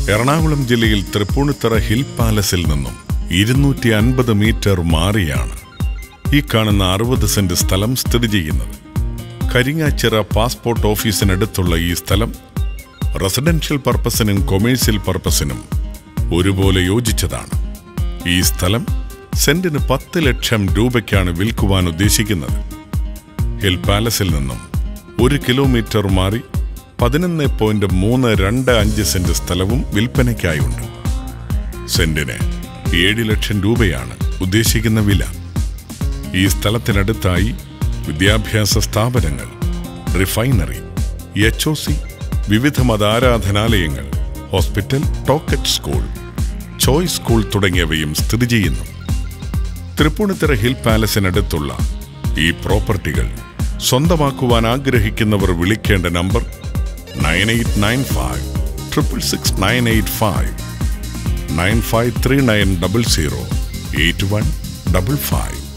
എറണാകുളം ജില്ലയിൽ തൃപ്പൂണിത്തറ ഹിൽ പാലസിൽ നിന്നും ഇരുന്നൂറ്റി അൻപത് മീറ്റർ മാറിയാണ് ഈ കാണുന്ന അറുപത് സെന്റ് സ്ഥലം സ്ഥിതി ചെയ്യുന്നത് കരിങ്ങാച്ചിറ പാസ്പോർട്ട് ഓഫീസിനടുത്തുള്ള ഈ സ്ഥലം റെസിഡൻഷ്യൽ പർപ്പസിനും കൊമേഴ്സ്യൽ പർപ്പസിനും ഒരുപോലെ യോജിച്ചതാണ് ഈ സ്ഥലം സെന്റിന് പത്ത് ലക്ഷം രൂപയ്ക്കാണ് വിൽക്കുവാൻ ഉദ്ദേശിക്കുന്നത് ഹിൽ പാലസിൽ നിന്നും ഒരു കിലോമീറ്റർ മാറി പതിനൊന്ന് പോയിന്റ് മൂന്ന് രണ്ട് അഞ്ച് സെന്റ് സ്ഥലവും വിൽപ്പനയ്ക്കായുണ്ട് സെന്റിന് ഏഴ് ലക്ഷം രൂപയാണ് ഉദ്ദേശിക്കുന്ന വില ഈ സ്ഥലത്തിനടുത്തായി വിദ്യാഭ്യാസ സ്ഥാപനങ്ങൾ റിഫൈനറി എച്ച് ഒ സി വിവിധ മതാരാധനാലയങ്ങൾ ഹോസ്പിറ്റൽ ടോക്കറ്റ് സ്കൂൾ ചോയ്സ് സ്കൂൾ തുടങ്ങിയവയും സ്ഥിതി ചെയ്യുന്നു തൃപ്പൂണിത്തറ ഹിൽ പാലസിനടുത്തുള്ള ഈ പ്രോപ്പർട്ടികൾ സ്വന്തമാക്കുവാൻ ആഗ്രഹിക്കുന്നവർ വിളിക്കേണ്ട number nine eight nine five triple six nine eight five nine five three nine double zero eight one double five